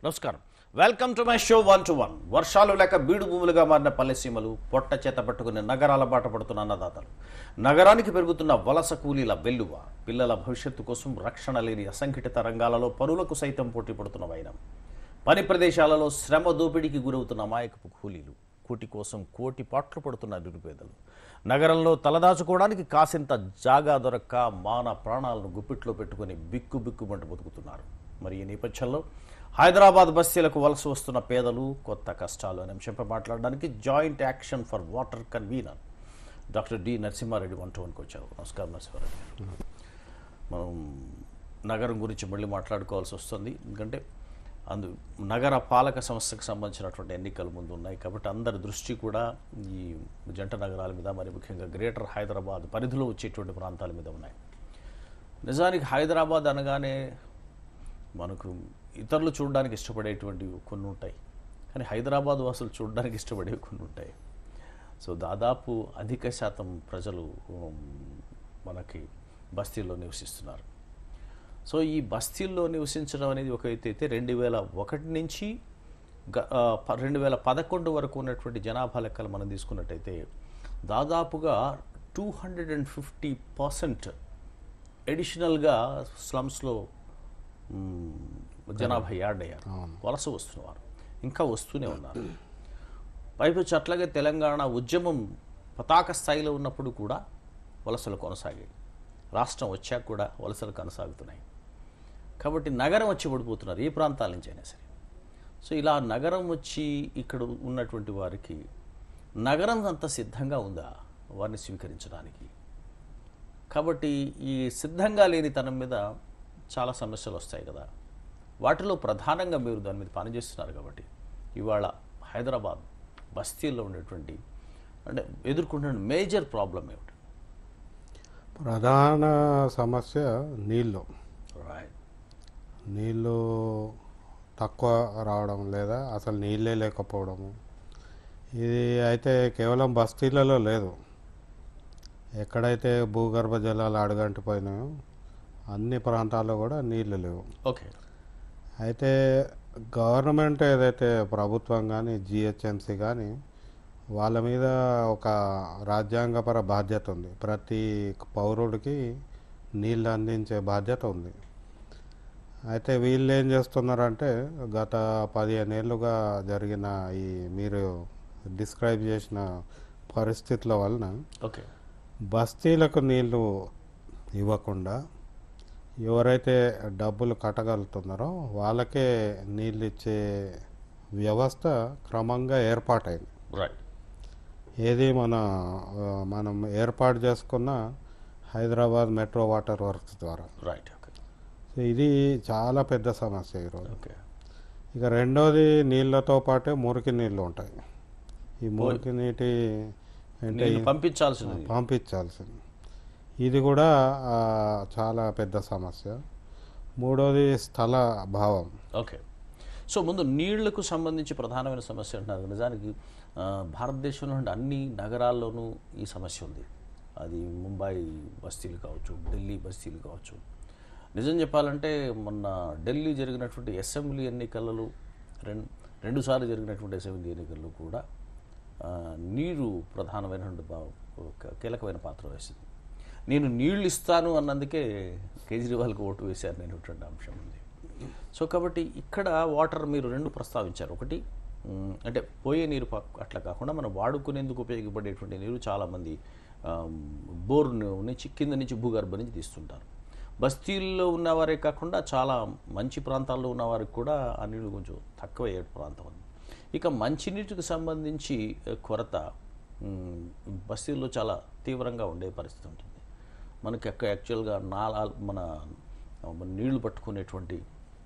నమస్కారం welcome to my show one two one వర్షాలు లేక బీడు భూములుగా మారిన పల్లెసీమలు పొట్ట చేత పట్టుకుని నగరాల బాట పడుతున్న అన్నదాతలు నగరానికి పెరుగుతున్న వలస కూలీల వెల్లువ పిల్లల భవిష్యత్తు కోసం రక్షణ లేని అసంఘటిత రంగాలలో పనులకు సైతం పోటీ పడుతున్న వైనం పని ప్రదేశాలలో శ్రమ దోపిడీకి గురవుతున్న అమాయకపు కూలీలు కూటి కోసం కోటి పాట్లు పడుతున్న నిరుపేదలు నగరంలో తలదాచుకోవడానికి కాసింత జాగా దొరక్క మాన ప్రాణాలను గుప్పిట్లో పెట్టుకుని బిక్కు బిక్కుమంటూ బతుకుతున్నారు మరి ఈ నేపథ్యంలో హైదరాబాద్ బస్తీలకు వలస వస్తున్న పేదలు కొత్త కష్టాలు అనే అంశంపై మాట్లాడడానికి joint action for water convener doctor D Narasimha Reddy one two వన్కి వచ్చారు నమస్కారం నరసింహారెడ్డి గారు. మనం నగరం గురించి మళ్ళీ మాట్లాడుకోవాల్సి వస్తుంది ఎందుకంటే అందు నగర పాలక సంస్థకు సంబంధించినటువంటి ఎన్నికలు ముందు ఉన్నాయి కాబట్టి అందరి దృష్టి కూడా ఈ జంట నగరాల మీద మరి ముఖ్యంగా గ్రేటర్ హైదరాబాద్ పరిధిలో వచ్చేటువంటి ప్రాంతాల మీద ఉన్నాయి నిజానికి హైదరాబాద్ అనగానే మనకు ఇతరులు చూడడానికి ఇష్టపడేటువంటివి కొన్ని ఉంటాయి కానీ హైదరాబాద్ వాసులు చూడడానికి ఇష్టపడేవి కొన్ని ఉంటాయి సో దాదాపు అధిక శాతం ప్రజలు ఉమ్, మనకి బస్తీల్లో నివసిస్తున్నారు సో ఈ బస్తీల్లో నివసించడం అనేది ఒక ఎత్తు అయితే రెండు వేల ఒకటి నుంచి గ- ఆ, ప- రెండు వేల పదకొండు వరకు ఉన్నటువంటి జనాభా లెక్కలు మనం తీసుకున్నట్టయితే దాదాపుగా two hundred and fifty percent ఎడిషనల్గా స్లమ్స్లో జనాభా యాడ్ అయ్యారు వలస వస్తున్నవారు ఇంకా వస్తూనే ఉన్నారు పైపొచ్చి అట్లాగే తెలంగాణ ఉద్యమం పతాక స్థాయిలో ఉన్నప్పుడు కూడా వలసలు కొనసాగాయి రాష్ట్రం వచ్చాక కూడా వలసలు కొనసాగుతున్నాయి కాబట్టి నగరం వచ్చి పడిపోతున్నారు ఏ ప్రాంతాల నుంచి అయినా సరే సో ఇలా నగరం వచ్చి ఇక్కడ ఉన్నటువంటి వారికి నగరం అంత సిద్ధంగా ఉందా వారిని స్వీకరించడానికి కాబట్టి ఈ సిద్ధంగా లేని తనం మీద చాలా సమస్యలు వస్తాయి కదా వాటిలో ప్రధానంగా మీరు దాని మీద పనిచేస్తున్నారు కాబట్టి ఇవాళ హైదరాబాద్ బస్తీల్లో ఉండేటువంటి అంటే ఎదుర్కొంటున్న మేజర్ ప్రాబ్లం ఏమిటి ప్రధాన సమస్య నీళ్ళు రైట్ నీళ్ళు తక్కువ రావడం లేదా అసలు నీళ్ళే లేకపోవడము ఇది అయితే కేవలం బస్తీలలో లేదు ఎక్కడైతే భూగర్భ జలాలు అడుగంటిపోయినాయో అన్ని ప్రాంతాల్లో కూడా నీళ్ళు లేవు ఓకే అయితే గవర్నమెంట్ ఏదైతే ప్రభుత్వం కానీ జిహెచ్ఎంసి కానీ వాళ్ళ మీద ఒక రాజ్యాంగపర బాధ్యత ఉంది ప్రతి పౌరుడికి నీళ్ళు అందించే బాధ్యత ఉంది అయితే వీళ్ళు ఏం చేస్తున్నారంటే గత పదిహేను ఏళ్ళుగా జరిగిన ఈ మీరు డిస్క్రైబ్ చేసిన పరిస్థితుల వలన ఓకే బస్తీలకు నీళ్లు ఇవ్వకుండా ఎవరైతే డబ్బులు కట్టగలుగుతున్నారో వాళ్ళకే నీళ్ళు ఇచ్చే వ్యవస్థ క్రమంగా ఏర్పాటైంది రైట్ ఏది మన ఆ, మనం ఏర్పాటు చేసుకున్న హైదరాబాద్ మెట్రో వాటర్ వర్క్స్ ద్వారా రైట్ ఓకే సో ఇది చాలా పెద్ద సమస్య ఈరోజు ఓకే ఇక రెండోది నీళ్ళతో పాటే మురికి నీళ్ళు ఉంటాయి ఈ మురికి నీటి అంటే నీళ్ళు పంపించాల్సింది పంపించాల్సింది ఇది కూడా ఆ, చాలా పెద్ద సమస్య మూడోది స్థల భావం ఓకే సో ముందు నీళ్లకు సంబంధించి ప్రధానమైన సమస్య అంటున్నారు నిజానికి ఆ, భారతదేశంలో ఉండే అన్ని నగరాల్లోనూ ఈ సమస్య ఉంది అది ముంబై బస్తీలు కావచ్చు ఢిల్లీ బస్తీలు కావచ్చు నిజం చెప్పాలంటే మొన్న ఢిల్లీ జరిగినటువంటి అసెంబ్లీ ఎన్నికలలో రెండు రెండుసార్లు జరిగినటువంటి అసెంబ్లీ ఎన్నికల్లో కూడా ఆ, నీరు ప్రధానమైనటువంటి బా- ఒక కీలకమైన పాత్ర వేసింది నేను నీళ్లు ఇస్తాను అన్నందుకే కేజ్రీవాల్కి ఓటు వేశారు అనేటువంటి అంశం ఉంది సో కాబట్టి ఇక్కడ వాటర్ మీరు రెండు ప్రస్తావించారు ఒకటి మ్, అంటే పోయే నీరు పక్- అట్లా కాకుండా మనం వాడుకునేందుకు ఉపయోగపడేటువంటి నీరు చాలామంది ఆమ్, బోర్ నుంచి కింద నుంచి భూగర్భ నుంచి తీస్తుంటారు బస్తీల్లో ఉన్నవారే కాకుండా చాలా మంచి ప్రాంతాల్లో ఉన్నవారికి కూడా ఆ నీళ్లు కొంచెం తక్కువ అయ్యే ప్రాంతం ఉంది ఇక మంచినీటికి సంబంధించి ఆ, కొరత మ్, బస్తీల్లో చాలా తీవ్రంగా ఉండే పరిస్థితి ఉంటుంది మనకి అక్క యాక్చువల్గా నాలా మన మన నీళ్లు పట్టుకునేటువంటి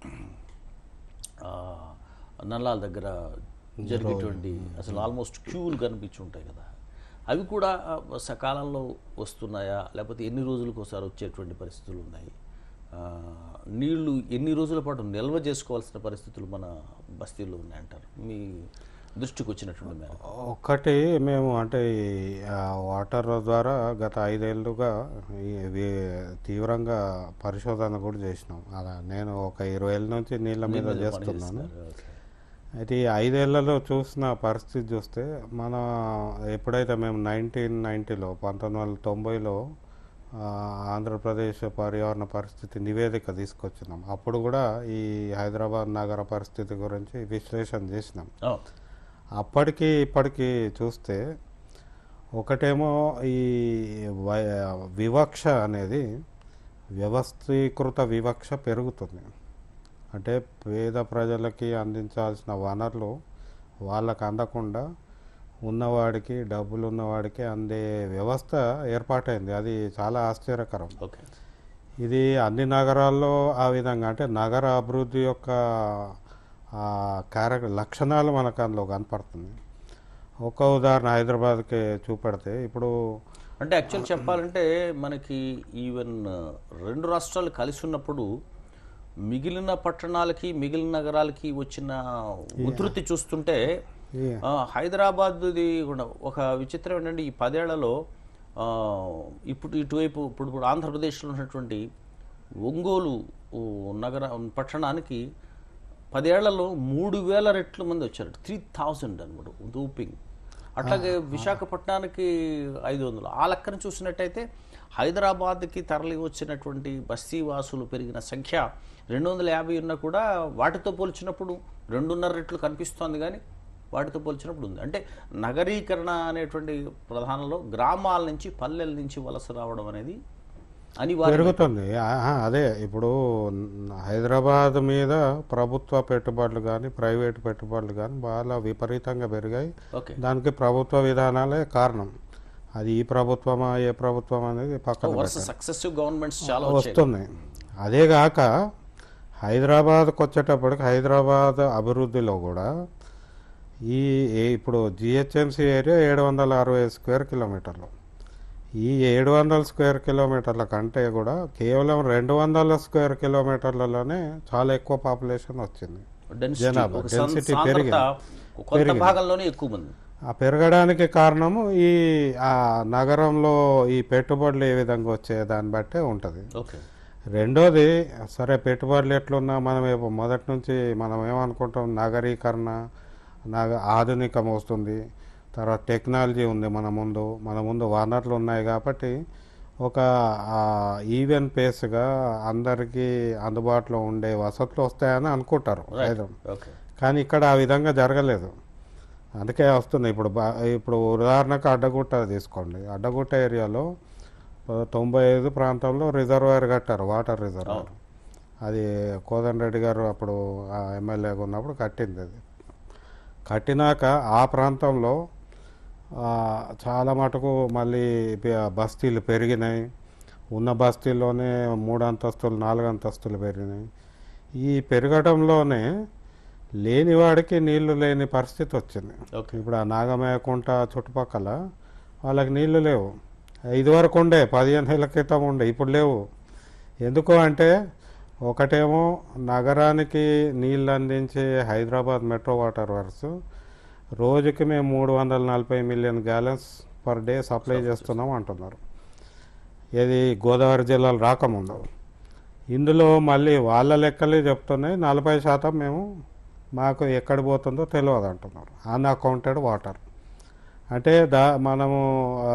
ఆ, నల్లాల దగ్గర జరిగేటువంటి అసలు ఆల్మోస్ట్ క్యూలు కనిపించి ఉంటాయి కదా అవి కూడా ఆ, సకాలంలో వస్తున్నాయా లేకపోతే ఎన్ని రోజులకు ఒకసారి వచ్చేటువంటి పరిస్థితులు ఉన్నాయి ఆ, నీళ్లు ఎన్ని రోజుల పాటు నిల్వ చేసుకోవాల్సిన పరిస్థితులు మన బస్తీల్లో ఉన్నాయంటారు మీ దృష్టికి వచ్చినటువంటి మేరకు ఒకటి మేము అంటే ఈ, ఆ, వాటర్ ద్వారా గత ఐదేళ్లుగా ఈ వి- తీవ్రంగా పరిశోధన కూడా చేసినాం అలా నేను ఒక ఇరవై ఏళ్ళ నుంచి నీళ్ళ మీద దీని మీద చేస్తున్నాను పనిచేస్తున్నారు. ఓకే. అయితే ఈ ఐదేళ్లలో చూసిన పరిస్థితి చూస్తే మన ఎప్పుడైతే మేము నైన్టీన్ నైంటీలో పంతొమ్మిది వందల తొంభైలో ఆ, ఆంధ్రప్రదేశ్ పర్యావరణ పరిస్థితి నివేదిక తీసుకొచ్చినాం అప్పుడు కూడా ఈ హైదరాబాద్ నగర పరిస్థితి గురించి విశ్లేషణ చేసినాం అవును. అప్పటికి ఇప్పటికి చూస్తే ఒకటేమో ఈ వై- వివక్ష అనేది వ్యవస్థీకృత వివక్ష పెరుగుతుంది అంటే పేద ప్రజలకి అందించాల్సిన వనరులు వాళ్ళకు అందకుండా ఉన్నవాడికి డబ్బులు ఉన్నవాడికి అందే వ్యవస్థ ఏర్పాటైంది అది చాలా ఆశ్చర్యకరం ఓకే ఇది అన్ని నగరాల్లో ఆ విధంగా అంటే నగర అభివృద్ధి యొక్క క్యారెక్టర్ లక్షణాలు మనకు అందులో కనపడుతుంది ఒక ఉదాహరణ హైదరాబాద్కి చూపెడితే ఇప్పుడు అంటే యాక్చువల్ చెప్పాలంటే మనకి ఈవెన్ రెండు రాష్ట్రాలు కలిసి ఉన్నప్పుడు మిగిలిన పట్టణాలకి మిగిలిన నగరాలకి వచ్చిన ఉధృతి చూస్తుంటే ఈ ఆ, హైదరాబాద్ది కూడా ఒక విచిత్రం ఏంటంటే ఈ పదేళ్లలో ఆ, ఇప్పుడు ఇటువైపు ఇప్పుడు ఇప్పుడు ఆంధ్రప్రదేశ్లో ఉన్నటువంటి ఒంగోలు ఓ, నగర పట్టణానికి పదేళ్లలో మూడు వేల రెట్ల మంది వచ్చారు త్రీ థౌజండ్ అనమాట ఊపింగ్ అట్లాగే విశాఖపట్నానికి ఐదు వందలు ఆ లెక్కన చూసినట్టయితే హైదరాబాద్కి తరలి వచ్చినటువంటి బస్తీ వాసులు పెరిగిన సంఖ్య రెండు వందల యాభై ఉన్నా కూడా వాటితో పోల్చినప్పుడు రెండున్నర రెట్లు కనిపిస్తోంది కానీ వాటితో పోల్చినప్పుడు ఉంది అంటే నగరీకరణ అనేటువంటి ప్రధానంలో గ్రామాల నుంచి పల్లెల నుంచి వలస రావడం అనేది అనివార్యం పెరుగుతుంది ఆహా, అదే ఇప్పుడు న- హైదరాబాద్ మీద ప్రభుత్వ పెట్టుబడులు కానీ ప్రైవేట్ పెట్టుబడులు కానీ బాగా విపరీతంగా పెరిగాయి ఓకే దానికి ప్రభుత్వ విధానాలే కారణం అది ఈ ప్రభుత్వమా ఏ ప్రభుత్వం అనేది పక్కన వరుస సక్సెసివ్ గవర్నమెంట్స్ చాలా వచ్చాయి వస్తుంది అదేగాక హైదరాబాద్కి వచ్చేటప్పటికి హైదరాబాద్ అభివృద్ధిలో కూడా ఈ ఏ- ఇప్పుడు జిహెచ్ఎంసీ ఏరియా ఏడు వందల అరవై స్క్వేర్ కిలోమీటర్లు ఈ ఏడు వందల స్క్వేర్ కిలోమీటర్ల కంటే కూడా కేవలం రెండు వందల స్క్వేర్ కిలోమీటర్లలోనే చాలా ఎక్కువ పాపులేషన్ వచ్చింది డెన్సిటీ జనాభా, ఒక సం- density సాంద్రత పెరిగింది. కొంత భాగంలోనే ఎక్కువ మంది ఆ పెరగడానికి కారణము ఈ ఆ నగరంలో ఈ పెట్టుబడులు ఏ విధంగా వచ్చే దాన్ని బట్టే ఉంటుంది ఓకే రెండోది సరే పెట్టుబడులు ఎట్లున్నా మనం ఏమో మొదటి నుంచి మనం ఏమనుకుంటాం నగరీకరణ నగ ఆధునికం వస్తుంది తర్వాత టెక్నాలజీ ఉంది మన ముందు మన ముందు వనరులు ఉన్నాయి కాబట్టి ఒక ఈవెన్ పేస్గా అందరికీ అందుబాటులో ఉండే వసతులు వస్తాయని అనుకుంటారు హైదరాబాద్ ఓకే కానీ ఇక్కడ ఆ విధంగా జరగలేదు అందుకే వస్తుంది ఇప్పుడు బా ఇప్పుడు ఉదాహరణకు అడ్డగుట్ట తీసుకోండి అడ్డగుట్ట ఏరియాలో ఆ, తొంభై ఐదు ప్రాంతంలో రిజర్వాయర్ కట్టారు వాటర్ రిజర్వాయర్ అది కోదండ రెడ్డి గారు అప్పుడు ఆ ఎమ్మెల్యేగా ఉన్నప్పుడు కట్టింది అది కట్టినాక ఆ ప్రాంతంలో ఆ, చాలా మటుకు మళ్ళీ ప- బస్తీలు పెరిగినాయి ఉన్న బస్తీల్లోనే మూడు అంతస్తులు నాలుగు అంతస్తులు పెరిగినాయి ఈ పెరగడంలోనే లేనివాడికి నీళ్లు లేని పరిస్థితి వచ్చింది ఓకే ఇప్పుడు ఆ నాగమేకుంట చుట్టుపక్కల వాళ్ళకి నీళ్లు లేవు ఇదివరకు ఉండే పదిహేను ఏళ్ళ క్రితం ఉండే ఇప్పుడు లేవు ఎందుకు అంటే ఒకటేమో నగరానికి నీళ్ళు అందించే హైదరాబాద్ మెట్రో వాటర్ వర్క్స్ రోజుకి మేము మూడు వందల నలభై million gallons per day supply చేస్తున్నాం అంటున్నారు ఇది గోదావరి జిల్లాలు రాకముందు ఇందులో మళ్ళీ వాళ్ళ లెక్కలే చెప్తున్నాయి నలభై శాతం మేము మాకు ఎక్కడ పోతుందో తెలియదు అంటున్నారు అన్అకౌంటెడ్ వాటర్ అంటే దా మనము ఆ,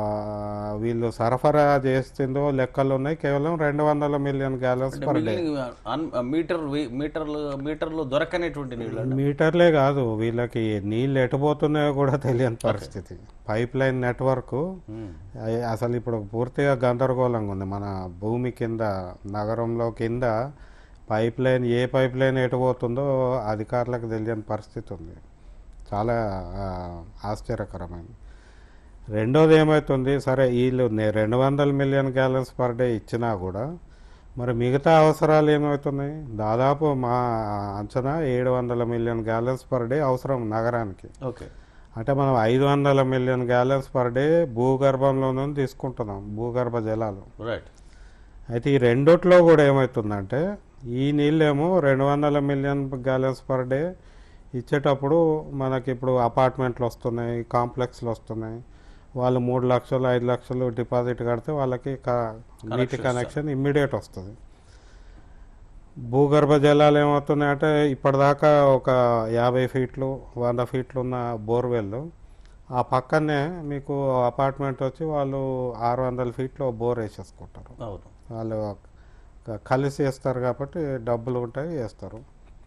వీళ్ళు సరఫరా చేస్తుందో లెక్కలు ఉన్నాయి కేవలం రెండు వందల మిలియన్ గ్యాలన్స్ అంటే పర్ డే మిగిలిన అన్- మీటర్ వే- మీటర్లు మీటర్లు దొరకనేటువంటి నీళ్ళు అండి మీటర్లే కాదు వీళ్ళకి నీళ్ళు ఎటుపోతున్నాయో కూడా తెలియని పరిస్థితి పైప్ లైన్ నెట్వర్క్ అయ్- అసలు ఇప్పుడు పూర్తిగా గందరగోళంగా ఉంది మన భూమి కింద నగరంలో కింద పైప్ లైన్ ఏ పైప్ లైన్ ఎటు పోతుందో అధికారులకు తెలియని పరిస్థితి ఉంది చాలా ఆ, ఆశ్చర్యకరమైనది రెండోది ఏమవుతుంది సరే వీళ్ళు నే- రెండు వందల మిలియన్ గ్యాలన్స్ పర్ డే ఇచ్చినా కూడా మరి మిగతా అవసరాలు ఏమవుతున్నాయి దాదాపు మా అంచనా ఏడు వందల మిలియన్ గ్యాలన్స్ పర్ డే అవసరం నగరానికి ఓకే అంటే మనం ఐదు వందల మిలియన్ గ్యాలన్స్ పర్ డే భూగర్భంలో నుండి తీసుకుంటున్నాం భూగర్భ జలాలు రైట్ అయితే ఈ రెండిట్లో కూడా ఏమవుతుందంటే ఈ నీళ్ళేమో రెండు వందల మిలియన్ గ్యాలన్స్ పర్ డే ఇచ్చేటప్పుడు మనకి ఇప్పుడు అపార్ట్మెంట్లు వస్తున్నాయి కాంప్లెక్స్లు వస్తున్నాయి వాళ్ళు మూడు లక్షలు ఐదు లక్షలు డిపాజిట్ కడితే వాళ్ళకి క- నీటి Connections కనెక్షన్ ఇమ్మీడియట్ వస్తుంది భూగర్భ జలాలు ఏమవుతున్నాయంటే ఇప్పటిదాకా ఒక యాభై ఫీట్లు వంద ఫీట్లు ఉన్న బోర్వెల్ ఆ పక్కనే మీకు అపార్ట్మెంట్ వచ్చి వాళ్ళు ఆరు వందల ఫీట్లో బోర్ వేసేసుకుంటారు అవును వాళ్ళు క- కలిసి వేస్తారు కాబట్టి డబ్బులు ఉంటాయి వేస్తారు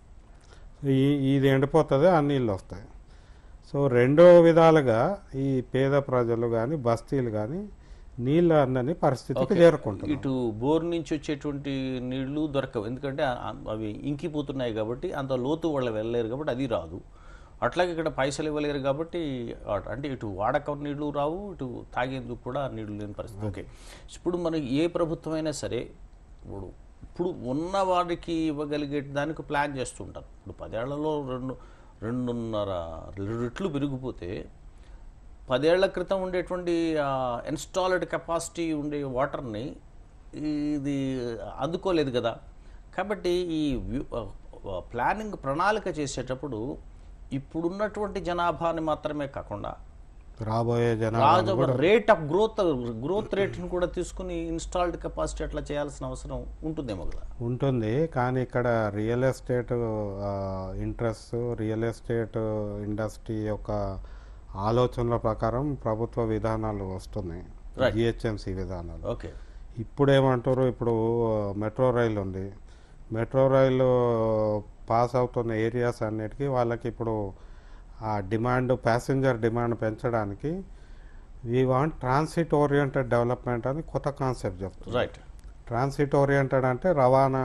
ఈ ఇది ఎండిపోతుంది ఆ నీళ్ళు వస్తాయి సో రెండో విధాలుగా ఈ పేద ప్రజలు కానీ బస్తీలు కానీ నీళ్ళు అందని పరిస్థితికి ఓకే. చేరుకుంటారు ఇటు బోర్ నుంచి వచ్చేటువంటి నీళ్లు దొరకవు ఎందుకంటే ఆ- అవి ఇంకిపోతున్నాయి కాబట్టి అంత లోతు వాళ్ళు వెళ్ళలేరు కాబట్టి అది రాదు అట్లాగే ఇక్కడ పైసలు ఇవ్వలేరు కాబట్టి ఆ- అంటే ఇటు వాడకం నీళ్లు రావు ఇటు తాగేందుకు కూడా నీళ్లు లేని పరిస్థితి ఓకే ఇప్పుడు మనకి ఏ ప్రభుత్వం అయినా సరే ఇప్పుడు ఇప్పుడు ఉన్న వారికి ఇవ్వగలిగే దానికి ప్లాన్ చేస్తుంటారు ఇప్పుడు పదేళ్లలో రెండు రెండున్నర రెట్లు పెరిగిపోతే పదేళ్ల క్రితం ఉండేటువంటి ఇన్స్టాల్డ్ కెపాసిటీ ఉండే వాటర్ని ఇది అందుకోలేదు కదా కాబట్టి ఈ వ్యూ- ఆ, ఆ, ప్లానింగ్ ప్రణాళిక చేసేటప్పుడు ఇప్పుడున్నటువంటి జనాభాని మాత్రమే కాకుండా రాబోయే జనాభా రాజు రేట్ ఆఫ్ గ్రోత్ గ్రోత్ రేట్ని కూడా తీసుకుని ఇన్స్టాల్డ్ కెపాసిటీ అట్లా చేయాల్సిన అవసరం ఉంటుందేమో కదా ఉంటుంది కానీ ఇక్కడ real estate interest real estate industry యొక్క ఆలోచనల ప్రకారం ప్రభుత్వ విధానాలు వస్తున్నాయి Right. జిహెచ్ఎంసి విధానాలు ఓకే ఇప్పుడు ఏమంటారు ఇప్పుడు మెట్రో రైలు ఉంది మెట్రో రైలు పాస్ అవుతున్న ఏరియాస్ అన్నిటికీ వాళ్ళకి ఇప్పుడు ఆ డిమాండ్ ప్యాసింజర్ డిమాండ్ పెంచడానికి we want transit oriented development అని కొత్త కాన్సెప్ట్ చెప్తుంది రైట్ ట్రాన్సిట్ ఓరియంటెడ్ అంటే రవాణా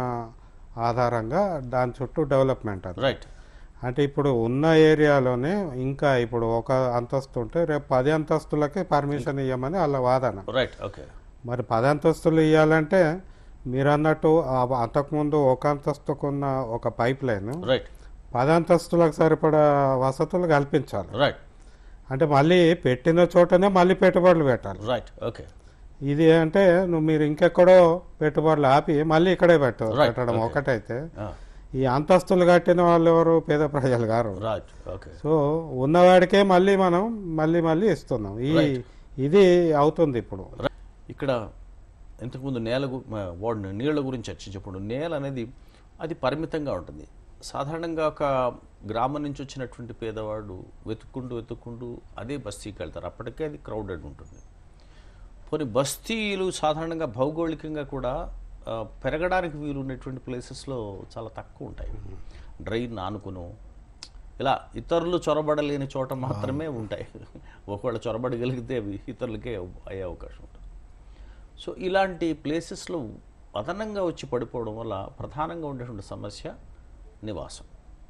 ఆధారంగా దాని చుట్టూ డెవలప్మెంట్ అది రైట్ అంటే ఇప్పుడు ఉన్న ఏరియాలోనే ఇంకా ఇప్పుడు ఒక అంతస్తు ఉంటే రేపు పది అంతస్తులకి పర్మిషన్ ఇవ్వమని వాళ్ళ వాదన రైట్ ఓకే మరి పది అంతస్తులు ఇవ్వాలంటే మీరు అన్నట్టు ఆ అంతకుముందు ఒక అంతస్తుకున్న ఒక పైప్ లైన్ రైట్ పది అంతస్తులకు సరిపడా వసతులు కల్పించాలి రైట్ అంటే మళ్ళీ పెట్టిన చోటనే మళ్ళీ పెట్టుబడులు పెట్టాలి రైట్ ఓకే ఇది అంటే నువ్వు మీరు ఇంకెక్కడో పెట్టుబడులు ఆపి మళ్ళీ ఇక్కడే పెట్ట Right, పెట్టడం okay. ఒకటైతే ఈ అంతస్తులు కట్టిన వాళ్ళు ఎవరు పేద ప్రజలు గారు రైట్ ఓకే సో ఉన్నవాడికే మళ్ళీ మనం మళ్ళీ మళ్ళీ ఇస్తున్నాం ఈ Right. ఇది అవుతుంది ఇప్పుడు ఇక్కడ ఇంతకుముందు నేల గు- మ- వాడిన నీళ్ళ గురించి చర్చించినప్పుడు నేల అనేది అది పరిమితంగా ఉంటుంది సాధారణంగా ఒక గ్రామం నుంచి వచ్చినటువంటి పేదవాడు వెతుక్కుంటూ వెతుక్కుంటూ అదే బస్తీకి వెళ్తారు అప్పటికే అది క్రౌడెడ్ ఉంటుంది పోనీ బస్తీలు సాధారణంగా భౌగోళికంగా కూడా ఆ, పెరగడానికి వీలు ఉన్నటువంటి ప్లేసెస్లో చాలా తక్కువ ఉంటాయి డ్రైన్ ఆనుకును ఇలా ఇతరులు చొరబడలేని చోట మాత్రమే ఉంటాయి ఒకవేళ చొరబడగలిగితే అవి ఇతరులకే అయ్యే అవకాశం ఉంటుంది సో ఇలాంటి ప్లేసెస్లో అదనంగా వచ్చి పడిపోవడం వల్ల ప్రధానంగా ఉండేటువంటి సమస్య నివాసం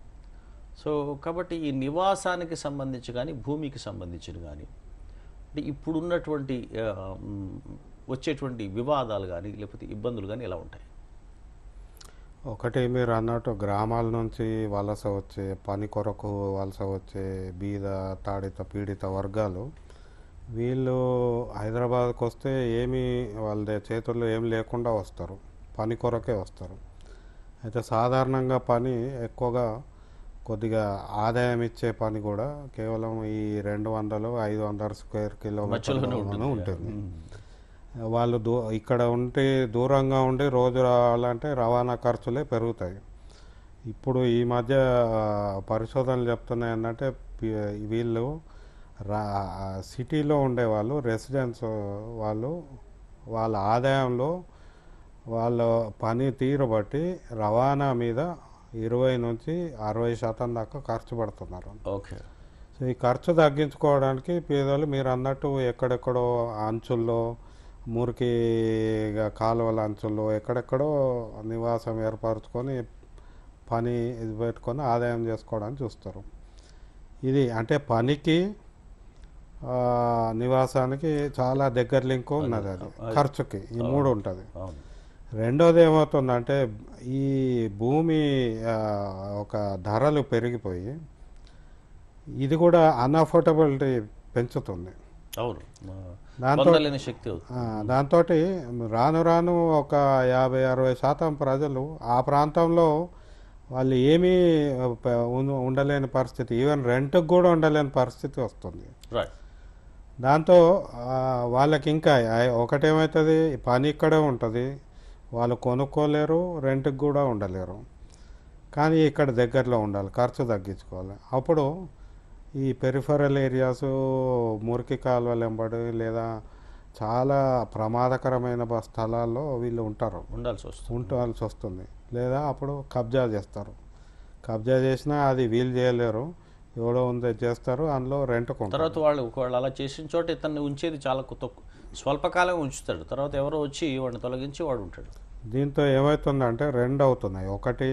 సో కాబట్టి ఈ నివాసానికి సంబంధించి కానీ భూమికి సంబంధించిన కానీ అంటే ఇప్పుడున్నటువంటి ఆ, మ్, వచ్చేటువంటి వివాదాలు కానీ లేకపోతే ఇబ్బందులు కానీ ఎలా ఉంటాయి ఒకటి మీరు అన్నట్టు గ్రామాల నుంచి వలస వచ్చే పని కొరకు వలస వచ్చే బీద తాడిత పీడిత వర్గాలు వీళ్ళు హైదరాబాద్కి వస్తే ఏమీ వాళ్ళ చేతుల్లో ఏం లేకుండా వస్తారు పని కొరకే వస్తారు అయితే సాధారణంగా పని ఎక్కువగా కొద్దిగా ఆదాయం ఇచ్చే పని కూడా కేవలం ఈ రెండు వందలు ఐదు వందల స్క్వేర్ మధ్యలోనే కిలోమీటర్లు ఉంటుంది ఉంటుంది వాళ్ళు దూ ఇక్కడ ఉంటే దూరంగా ఉండి రోజు రావాలంటే రవాణా ఖర్చులే పెరుగుతాయి ఇప్పుడు ఈ మధ్య ఆ, పరిశోధనలు చెప్తున్నాయి ఏంటంటే పి- వీళ్ళు రా సిటీలో ఉండేవాళ్ళు రెసిడెన్స్ వాళ్ళు వాళ్ళ ఆదాయంలో వాళ్ళ పని తీరు బట్టి రవాణా మీద ఇరవై నుంచి అరవై శాతం దాకా ఖర్చు పడుతున్నారు ఓకే సో ఈ ఖర్చు తగ్గించుకోవడానికి పేదలు మీరు అన్నట్టు ఎక్కడెక్కడో అంచుల్లో మురికి కాలువల అంచుల్లో ఎక్కడెక్కడో నివాసం ఏర్పరచుకొని పని ఇది పెట్టుకొని ఆదాయం చేసుకోవడానికి చూస్తారు ఇది అంటే పనికి ఆ, నివాసానికి చాలా దగ్గర లింక్ ఉన్నది అది ఖర్చుకి ఈ మూడు ఉంటుంది అవును రెండోది ఏమవుతుందంటే ఈ భూమి ఆ, ఒక ధరలు పెరిగిపోయి ఇది కూడా అన్అఫోర్డబిలిటీ పెంచుతుంది అవును దాంతో- పొందలేని శక్తి అవుతుంది దాంతో రాను రాను ఒక యాభై అరవై శాతం ప్రజలు ఆ ప్రాంతంలో వాళ్ళు ఏమీ ఆ, ప- ఉన్- ఉండలేని పరిస్థితి ఈవెన్ రెంట్కి కూడా ఉండలేని పరిస్థితి వస్తుంది రైట్ దాంతో ఆ, వాళ్ళకి ఇంకా ఆ- ఒకటేమవుతుంది పని ఇక్కడే ఉంటుంది వాళ్ళు కొనుక్కోలేరు రెంట్కి కూడా ఉండలేరు కానీ ఇక్కడ దగ్గరలో ఉండాలి ఖర్చు తగ్గించుకోవాలి అప్పుడు ఈ పెరిఫరల్ ఏరియాస్ మురికి కాలువలు వెంబడి లేదా చాలా ప్రమాదకరమైన బ- స్థలాల్లో వీళ్ళు ఉంటారు ఉండాల్సి వస్తుంది ఉండాల్సి వస్తుంది లేదా అప్పుడు కబ్జా చేస్తారు కబ్జా చేసినా అది వీలు చేయలేరు ఎవడో ఉందో చేస్తారు అందులో రెంట్కు ఉంటారు తర్వాత వాళ్ళు ఒకవేళ అలా చేసిన చోట ఇతన్ని ఉంచేది చాలా తక్కువ స్వల్పకాలం ఉంచుతాడు తర్వాత ఎవరో వచ్చి వాడిని తొలగించి వాడు ఉంటాడు దీంతో ఏమవుతుందంటే రెండు అవుతున్నాయి ఒకటి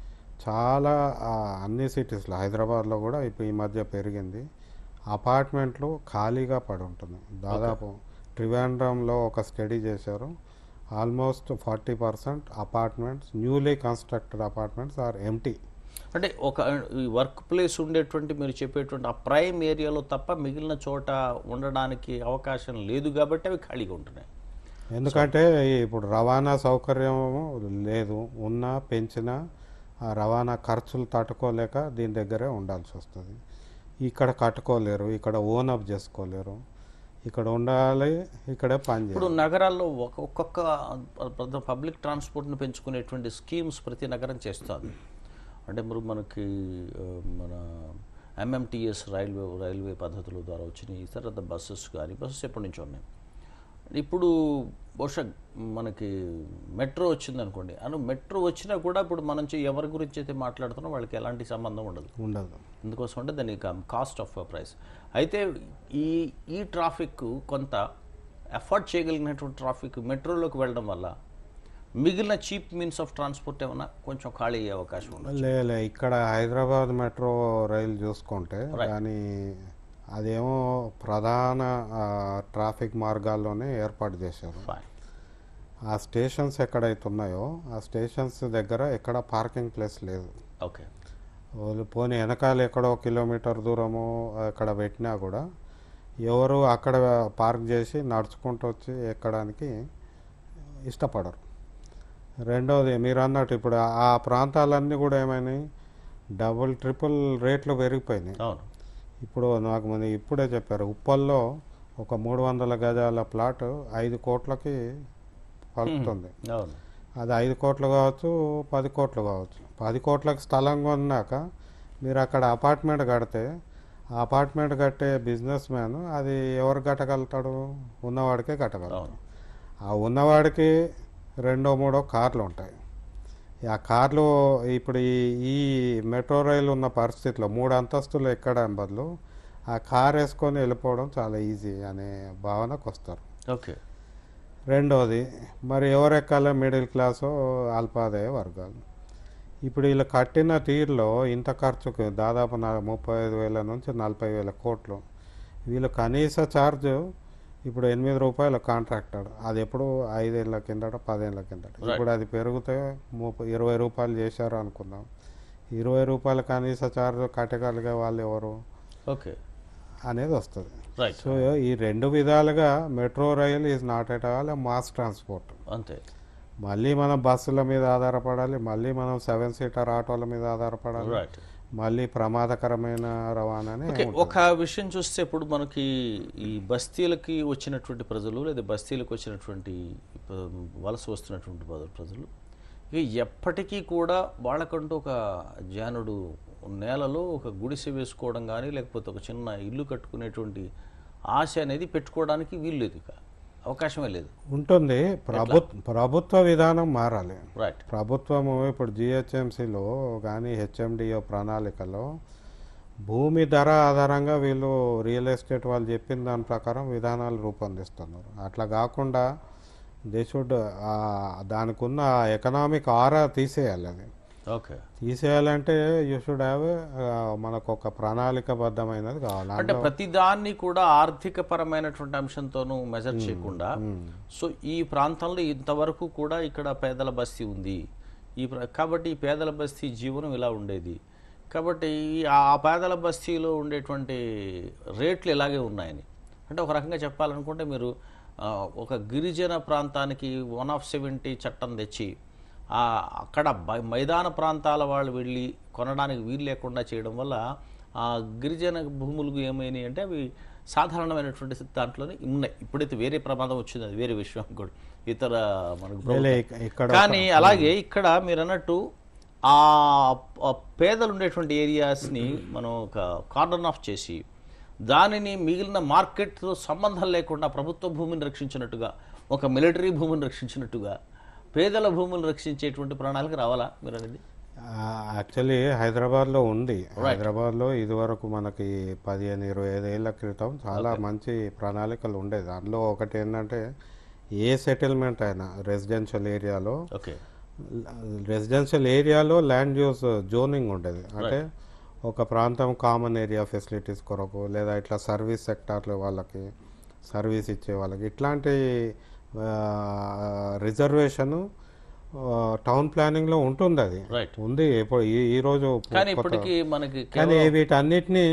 చాలా ఆ, అన్ని సిటీస్లో హైదరాబాద్లో కూడా ఇప్పుడు ఈ మధ్య పెరిగింది అపార్ట్మెంట్లు ఖాళీగా పడి ఉంటుంది దాదాపు ట్రివాండ్రంలో ఒక స్టడీ చేశారు almost forty percent apartments newly constructed apartments are empty అంటే ఒక ఈ వర్క్ ప్లేస్ ఉండేటువంటి మీరు చెప్పేటువంటి ఆ ప్రైమ్ ఏరియాలో తప్ప మిగిలిన చోట ఉండడానికి అవకాశం లేదు కాబట్టి అవి ఖాళీగా ఉంటున్నాయి ఎందుకంటే ఇప్పుడు రవాణా సౌకర్యం లేదు ఉన్నా పెంచినా ఆ రవాణా ఖర్చులు తట్టుకోలేక దీని దగ్గరే ఉండాల్సి వస్తుంది ఇక్కడ కట్టుకోలేరు ఇక్కడ ఓన్ అప్ చేసుకోలేరు ఇక్కడ ఉండాలి ఇక్కడే పని చేయాలి ఇప్పుడు నగరాల్లో ఒక ఒక్కొక్క పబ్లిక్ ట్రాన్స్పోర్ట్ని పెంచుకునేటువంటి స్కీమ్స్ ప్రతి నగరం చేస్తుంది అంటే మరి మనకి ఆ, మన ఎంఎంటీఎస్ రైల్వే రైల్వే పద్ధతుల ద్వారా వచ్చినాయి తర్వాత బస్సెస్ కానీ బస్సెస్ ఎప్పటి నుంచో ఉన్నాయి ఇప్పుడు బహుశా మనకి మెట్రో వచ్చింది అనుకోండి అను మెట్రో వచ్చినా కూడా ఇప్పుడు మనం చే- ఎవరి గురించి అయితే మాట్లాడుతున్నాం వాళ్ళకి ఎలాంటి సంబంధం ఉండదు ఉండదు ఎందుకోసం అంటే దాని కాస్ట్ ఆఫ్ ప్రైస్ అయితే ఈ ఈ ట్రాఫిక్ కొంత ఎఫర్ట్ చేయగలిగినటువంటి ట్రాఫిక్ మెట్రోలోకి వెళ్ళడం వల్ల మిగిలిన చీప్ మీన్స్ ఆఫ్ ట్రాన్స్పోర్ట్ ఏమైనా కొంచెం ఖాళీ అయ్యే అవకాశం ఉంది లే లే ఇక్కడ హైదరాబాద్ మెట్రో రైలు చూసుకుంటే కానీ అదేమో ప్రధాన ఆ, ట్రాఫిక్ మార్గాల్లోనే ఏర్పాటు చేశారు ఫైన్ ఆ స్టేషన్స్ ఎక్కడైతే ఉన్నాయో ఆ స్టేషన్స్ దగ్గర ఎక్కడ పార్కింగ్ ప్లేస్ లేదు ఓకే వాళ్ళు పోనీ వెనకాల ఎక్కడో కిలోమీటర్ దూరము ఎక్కడ పెట్టినా కూడా ఎవరు అక్కడ పార్క్ చేసి నడుచుకుంటూ వచ్చి ఎక్కడానికి ఇష్టపడరు రెండవది మీరు అన్నట్టు ఇప్పుడు ఆ ప్రాంతాలన్నీ కూడా ఏమైనాయి డబుల్ ట్రిపుల్ రేట్లు పెరిగిపోయినాయి అవును ఇప్పుడు నాకు మన ఇప్పుడే చెప్పారు ఉప్పల్లో ఒక మూడు వందల గజాల ప్లాట్ ఐదు కోట్లకి పలుకుతుంది అవును అది ఐదు కోట్లు కావచ్చు పది కోట్లు కావచ్చు పది కోట్లకు స్థలం కొన్నాక మీరు అక్కడ అపార్ట్మెంట్ కడితే ఆ అపార్ట్మెంట్ కట్టే బిజినెస్ మ్యాన్ అది ఎవరు కట్టగలుగుతాడు ఉన్నవాడికే కట్టగలరు అవును ఆ ఉన్నవాడికి రెండో మూడో కార్లు ఉంటాయి ఆ కార్లు ఇప్పుడు ఈ ఈ మెట్రో రైలు ఉన్న పరిస్థితిలో మూడు అంతస్తులు ఎక్కడం బదులు ఆ కార్ వేసుకొని వెళ్ళిపోవడం చాలా ఈజీ అనే భావనకు వస్తారు ఓకే రెండోది మరి ఎవరెక్కాలో మిడిల్ క్లాసు అల్పాదాయ వర్గాలు ఇప్పుడు వీళ్ళు కట్టిన తీరులో ఇంత ఖర్చుకు దాదాపు నా ముప్పై ఐదు వేల నుంచి నలభై వేల కోట్లు వీళ్ళు కనీస ఛార్జ్ ఇప్పుడు ఎనిమిది రూపాయల కాంట్రాక్టర్ అది ఎప్పుడు ఐదేళ్ల కిందట పదేళ్ల కిందట ఇప్పుడు అది పెరిగితే ముప్పై ఇరవై రూపాయలు చేశారు అనుకుందాం ఇరవై రూపాయల కనీస ఛార్జ్ కట్టగలిగే వాళ్ళు ఎవరు ఓకే అనేది వస్తుంది రైట్ సో ఈ రెండు విధాలుగా metro rail is not at all mass transport అంతే మళ్ళీ మనం బస్సుల మీద ఆధారపడాలి మళ్ళీ మనం సెవెన్ సీటర్ ఆటోల మీద ఆధారపడాలి రైట్ మళ్ళీ ప్రమాదకరమైన రవాణాని ఓకే ఒక విషయం చూస్తే ఇప్పుడు మనకి ఈ బస్తీలకి వచ్చినటువంటి ప్రజలు లేదా బస్తీలకు వచ్చినటువంటి ప- వలస వస్తున్నటువంటి ప్రజ- ప్రజలు ఇక ఎప్పటికీ కూడా వాళ్ళకంటూ ఒక జానుడు నేలలో ఒక గుడిసె వేసుకోవడం కానీ లేకపోతే ఒక చిన్న ఇల్లు కట్టుకునేటువంటి ఆశ అనేది పెట్టుకోవడానికి వీలు లేదు ఇక అవకాశమే లేదు ఉంటుంది ప్రభుత్వ ప్రభుత్వ విధానం మారాలి రైట్ ప్రభుత్వము ఇప్పుడు జిహెచ్ఎంసీలో కానీ హెచ్ఎండిఓ ప్రణాళికలో భూమి ధర ఆధారంగా వీళ్ళు రియల్ ఎస్టేట్ వాళ్ళు చెప్పిన దాని ప్రకారం విధానాలు రూపొందిస్తున్నారు అట్లా కాకుండా దే షుడ్ దానికి ఉన్న ఎకనామిక్ ఆరా తీసేయాలి అది ఓకే తీసేయాలంటే యూ షుడ్ హ్యావ్ మనకు ఒక ప్రణాళికబద్ధమైనది కావాలి అంటే ప్రతిదాన్ని కూడా ఆర్థిక పరమైనటువంటి అంశంతోనూ మెజర్ చేయకుండా సో ఈ ప్రాంతంలో ఇంతవరకు కూడా ఇక్కడ పేదల బస్తీ ఉంది ఈ ప్ర- కాబట్టి ఈ పేదల బస్తీ జీవనం ఇలా ఉండేది కాబట్టి ఈ ఆ పేదల బస్తీలో ఉండేటువంటి రేట్లు ఇలాగే ఉన్నాయని అంటే ఒక రకంగా చెప్పాలనుకుంటే మీరు ఆ, ఒక గిరిజన ప్రాంతానికి వన్ ఆఫ్ సెవెంటీ చట్టం తెచ్చి ఆ అక్కడ బ- మైదాన ప్రాంతాల వాళ్ళు వెళ్ళి కొనడానికి వీలు లేకుండా చేయడం వల్ల ఆ గిరిజన భూములకు ఏమైనాయి అంటే అవి సాధారణమైనటువంటి దాంట్లోనే ఉన్నాయి ఇప్పుడైతే వేరే ప్రమాదం వచ్చింది అది వేరే విషయం కూడా ఇతర మనకు లేలే, ఇక- ఇక్కడ కానీ అలాగే ఇక్కడ మీరు అన్నట్టు ఆ ఆ పేదలు ఉండేటువంటి ఏరియాస్ని మనం ఒక కార్డన్ ఆఫ్ చేసి దానిని మిగిలిన మార్కెట్తో సంబంధం లేకుండా ప్రభుత్వ భూమిని రక్షించినట్టుగా ఒక మిలిటరీ భూమిని రక్షించినట్టుగా పేదల భూములను రక్షించేటువంటి ప్రణాళిక రావాలా మీరు అనేది యాక్చువల్లీ హైదరాబాద్లో ఉంది హైదరాబాద్లో ఇదివరకు మనకి పదిహేను ఇరవై ఐదేళ్ల క్రితం చాలా మంచి ప్రణాళికలు ఉండేది అందులో ఒకటి ఏంటంటే ఏ సెటిల్మెంట్ అయినా రెసిడెన్షియల్ ఏరియాలో ఓకే రెసిడెన్షియల్ ఏరియాలో ల్యాండ్ యూస్ జోనింగ్ ఉండేది అంటే ఒక ప్రాంతం కామన్ ఏరియా ఫెసిలిటీస్ కొరకు లేదా ఇట్లా సర్వీస్ సెక్టార్లో వాళ్ళకి సర్వీస్ ఇచ్చే వాళ్ళకి ఇట్లాంటి రిజర్వేషన్ టౌన్ ప్లానింగ్లో ఉంటుంది అది రైట్ ఉంది ఇప్పుడు ఈ- ఈ రోజు కానీ ఇప్పటికీ మనకి కానీ వీటన్నిటినీ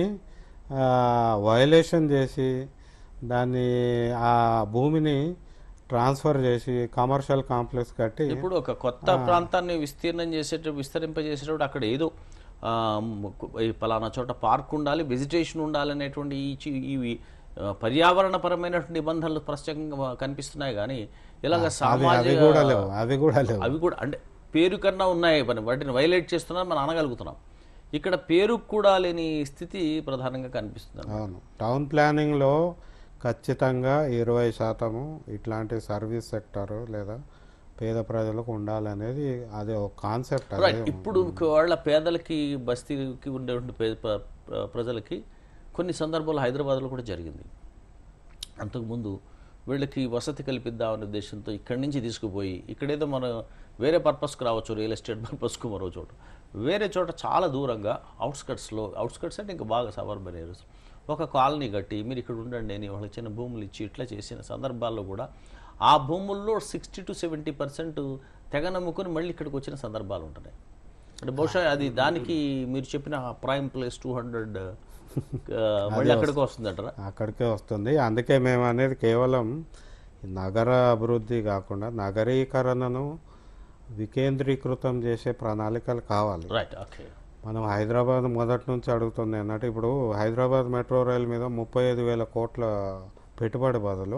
వయలేషన్ చేసి దాన్ని ఆ భూమిని ట్రాన్స్ఫర్ చేసి కమర్షియల్ కాంప్లెక్స్ కట్టి ఇప్పుడు ఒక కొత్త ప్రాంతాన్ని విస్తీర్ణం చేసేటప్పుడు విస్తరింపజేసేటప్పుడు అక్కడ ఏదో ఆ, ము- ఈ పలానా చోట పార్క్ ఉండాలి వెజిటేషన్ ఉండాలి అనేటువంటి ఈ చి- ఇవి ఆ, పర్యావరణపరమైనటువంటి నిబంధనలు స్పష్టంగా కనిపిస్తున్నాయి కానీ ఇలాగ అవి అవి సామాజిక కూడా లేవు అవి కూడా లేవు అవి కూడా అంటే పేరు కన్నా ఉన్నాయి పని వాటిని వైలేట్ చేస్తున్నారు మనం అనగలుగుతున్నాం ఇక్కడ పేరు కూడా లేని స్థితి ప్రధానంగా కనిపిస్తుంది అవును టౌన్ ప్లానింగ్లో ఖచ్చితంగా ఇరవై శాతము ఇట్లాంటి సర్వీస్ సెక్టర్ లేదా పేద ప్రజలకు ఉండాలనేది అదే ఒక కాన్సెప్ట్ అదే రైట్ ఇప్పుడు వాళ్ళ పేదలకి బస్తీకి ఉండేటువంటి పే- ప్ర- ప్ర- ప్రజలకి కొన్ని సందర్భాలు హైదరాబాద్లో కూడా జరిగింది అంతకుముందు వీళ్ళకి వసతి కల్పిద్దామనే ఉద్దేశంతో ఇక్కడి నుంచి తీసుకుపోయి ఇక్కడేదో మన వేరే పర్పస్కి రావచ్చు రియల్ ఎస్టేట్ పర్పస్కు మరో చోట వేరే చోట చాలా దూరంగా అవుట్స్కట్స్లో అవుట్స్కట్స్ అంటే ఇంకా బాగా సబర్బన్ ఏరియాస్ ఒక కాలనీ కట్టి మీరు ఇక్కడ ఉండండి అని వాళ్ళకి చిన్న భూములు ఇచ్చి ఇట్లా చేసిన సందర్భాల్లో కూడా ఆ భూముల్లో సిక్స్టీ టు సెవెంటీ పర్సెంట్ తెగ నమ్ముకొని మళ్ళీ ఇక్కడికి వచ్చిన సందర్భాలు ఉంటున్నాయి అంటే బహుశా అది దానికి మీరు చెప్పిన ప్రైమ్ ప్లేస్ టూ హండ్రెడ్ మళ్ళీ అక్కడికి వస్తుందటరా అక్కడికే వస్తుంది అందుకే మేము అనేది కేవలం నగర అభివృద్ధి కాకుండా నగరీకరణను వికేంద్రీకృతం చేసే ప్రణాళికలు కావాలి రైట్ ఓకే మనం హైదరాబాద్ మొదటి నుంచి అడుగుతుంది అన్నట్టు ఇప్పుడు హైదరాబాద్ మెట్రో రైల్ మీద ముప్పై ఐదు వేల కోట్ల పెట్టుబడి బదులు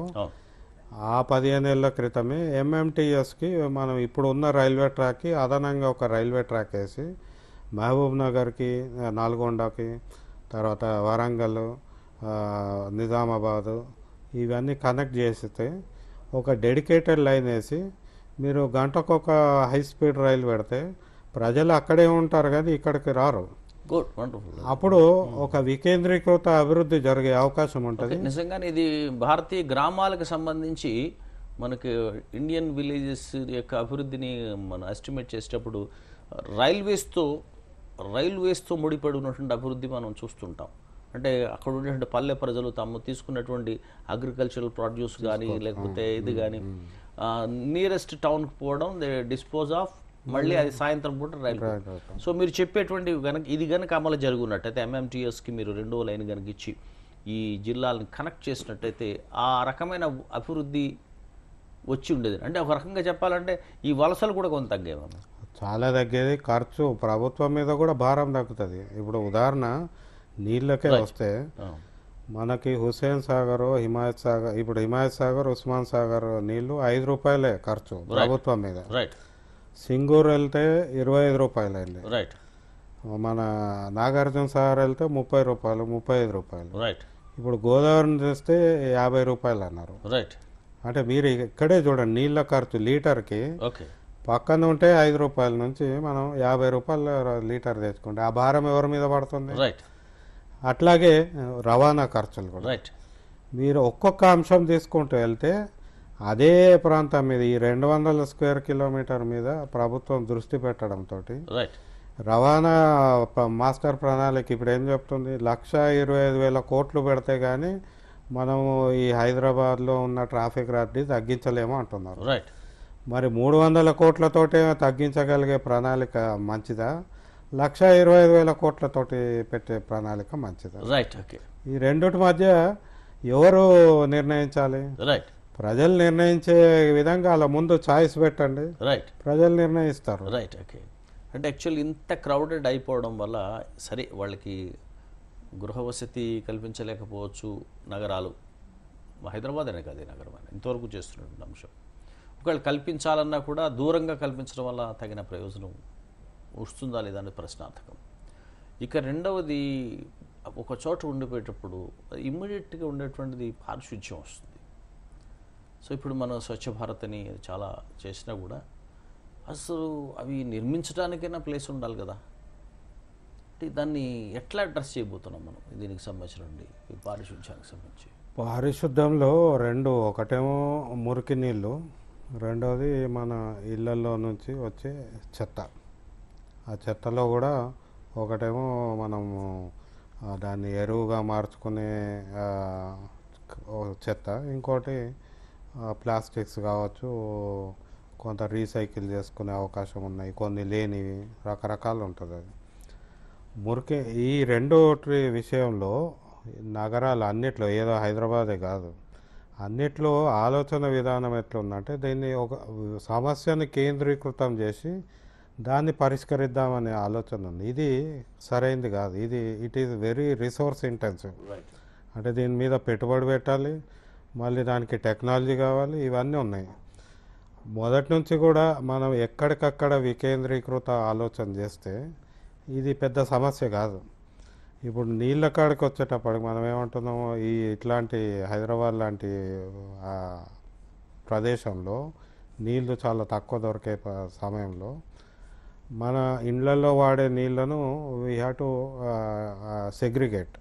ఆ పదిహేను ఏళ్ళ క్రితమే ఎంఎంటీఎస్కి మనం ఇప్పుడు ఉన్న రైల్వే ట్రాక్కి అదనంగా ఒక రైల్వే ట్రాక్ వేసి మహబూబ్ నగర్కి ఆ, నల్గొండకి తర్వాత వరంగల్ ఆ, నిజామాబాదు ఇవన్నీ కనెక్ట్ చేస్తే ఒక డెడికేటెడ్ లైన్ వేసి మీరు గంటకు ఒక హై స్పీడ్ రైలు పెడితే ప్రజలు అక్కడే ఉంటారు కానీ ఇక్కడికి రారు గుడ్ వండర్ఫుల్ అప్పుడు ఒక వికేంద్రీకృత అభివృద్ధి జరిగే అవకాశం ఉంటుంది నిజంగానే ఇది భారతీయ గ్రామాలకు సంబంధించి మనకి ఇండియన్ విలేజెస్ యొక్క అభివృద్ధిని మనం ఎస్టిమేట్ చేసేటప్పుడు రైల్వేస్తో రైల్వేస్తో ముడిపడి ఉన్నటువంటి అభివృద్ధి మనం చూస్తుంటాం అంటే అక్కడ ఉండేటువంటి పల్లె ప్రజలు తాము తీసుకున్నటువంటి అగ్రికల్చరల్ ప్రొడ్యూస్ కానీ లేకపోతే ఇది కానీ నియరెస్ట్ టౌన్కి పోవడం దే డిస్పోజ్ ఆఫ్ మళ్ళీ అది సాయంత్రం పూట రైలు సో మీరు చెప్పేటువంటి గనక ఇది గనక అమలు జరుగున్నట్టయితే ఎంఎంటీఎస్కి మీరు రెండో లైన్ కనుక ఇచ్చి ఈ జిల్లాలను కనెక్ట్ చేసినట్టయితే ఆ రకమైన అభివృద్ధి వచ్చి ఉండేది అంటే ఒక రకంగా చెప్పాలంటే ఈ వలసలు కూడా కొంత తగ్గేవాము చాలా తగ్గేది ఖర్చు ప్రభుత్వం మీద కూడా భారం తగ్గుతుంది ఇప్పుడు ఉదాహరణ నీళ్ళకే వస్తే మనకి హుస్సేన్ సాగర్ హిమాయత్ సాగర్ ఇప్పుడు హిమాయత్ సాగర్ ఉస్మాన్ సాగర్ నీళ్లు ఐదు రూపాయలే ఖర్చు ప్రభుత్వం మీద రైట్ సింగూరు వెళ్తే ఇరవై ఐదు రూపాయలు అయింది రైట్ మన నాగార్జున సాగర్ వెళ్తే ముప్పై రూపాయలు ముప్పై ఐదు రూపాయలు రైట్ ఇప్పుడు గోదావరిని తెస్తే యాభై రూపాయలు అన్నారు రైట్ అంటే మీరు ఇక్కడే చూడండి నీళ్ళ ఖర్చు లీటర్కి ఓకే పక్కన ఉంటే ఐదు రూపాయల నుంచి మనం యాభై రూపాయల లీటర్ తెచ్చుకుంటే ఆ భారం ఎవరి మీద పడుతుంది రైట్ అట్లాగే రవాణా ఖర్చులు కూడా రైట్ మీరు ఒక్కొక్క అంశం తీసుకుంటూ వెళ్తే అదే ప్రాంతం మీద ఈ రెండు వందల స్క్వేర్ కిలోమీటర్ మీద ప్రభుత్వం దృష్టి పెట్టడంతో రైట్ రవాణా ప- మాస్టర్ ప్రణాళిక ఇప్పుడు ఏం చెప్తుంది లక్ష ఇరవై ఐదు వేల కోట్లు పెడితే కానీ మనము ఈ హైదరాబాద్లో ఉన్న ట్రాఫిక్ రద్దీ తగ్గించలేము అంటున్నారు రైట్ మరి మూడు వందల కోట్లతోటే తగ్గించగలిగే ప్రణాళిక మంచిదా లక్ష ఇరవై ఐదు వేల కోట్లతోటి పెట్టే ప్రణాళిక మంచిదా రైట్ ఓకే ఈ రెండిటి మధ్య ఎవరు నిర్ణయించాలి రైట్ ప్రజలు నిర్ణయించే విధంగా అలా ముందు చాయిస్ పెట్టండి రైట్ ప్రజలు నిర్ణయిస్తారు రైట్ ఓకే అంటే యాక్చువల్ ఇంత క్రౌడెడ్ అయిపోవడం వల్ల సరే వాళ్ళకి గృహ వసతి కల్పించలేకపోవచ్చు నగరాలు హైదరాబాద్ అనే కాదు ఈ నగరం అని ఇంతవరకు చేస్తున్నటువంటి అంశం ఒకవేళ కల్పించాలన్నా కూడా దూరంగా కల్పించడం వల్ల తగిన ప్రయోజనం వస్తుందా లేదా అనేది ప్రశ్నార్థకం ఇక రెండవది ఒక చోట ఉండిపోయేటప్పుడు ఇమ్మీడియట్గా ఉండేటువంటిది పారిశుధ్యం వస్తుంది సో ఇప్పుడు మనం స్వచ్ఛ భారత్ అని చాలా చేసినా కూడా అసలు అవి నిర్మించడానికైనా ప్లేస్ ఉండాలి కదా అంటే దాన్ని ఎట్లా అడ్రస్ చేయబోతున్నాం మనం దీనికి సంబంధించినండి ఈ పారిశుధ్యానికి సంబంధించి పారిశుద్ధ్యంలో రెండు ఒకటేమో మురికి నీళ్ళు రెండవది మన ఇళ్ళల్లో నుంచి వచ్చే చెత్త ఆ చెత్తలో కూడా ఒకటేమో మనము ఆ, దాన్ని ఎరువుగా మార్చుకునే ఆ, ఓ చెత్త ఇంకోటి ఆ, ప్లాస్టిక్స్ కావచ్చు కొంత రీసైకిల్ చేసుకునే అవకాశం ఉన్నాయి కొన్ని లేనివి రకరకాలు ఉంటుంది అది మురికి ఈ రెండోటి విషయంలో నగరాలు అన్నిట్లో ఏదో హైదరాబాదే కాదు అన్నిట్లో ఆలోచన విధానం ఎట్లుందంటే దీన్ని ఒక సమస్యను కేంద్రీకృతం చేసి దాన్ని పరిష్కరిద్దామనే ఆలోచన ఉంది ఇది సరైంది కాదు ఇది it is very resource intensive right అంటే దీని మీద పెట్టుబడి పెట్టాలి మళ్ళీ దానికి టెక్నాలజీ కావాలి ఇవన్నీ ఉన్నాయి మొదటి నుంచి కూడా మనం ఎక్కడికక్కడ వికేంద్రీకృత ఆలోచన చేస్తే ఇది పెద్ద సమస్య కాదు ఇప్పుడు నీళ్ళ కాడికి వచ్చేటప్పటికి మనం ఏమంటున్నాము ఈ ఇట్లాంటి హైదరాబాద్ లాంటి ఆ, ప్రదేశంలో నీళ్లు చాలా తక్కువ దొరికే ప- సమయంలో మన ఇండ్లలో వాడే నీళ్లను వీ హ్యావ్ టు సెగ్రిగేట్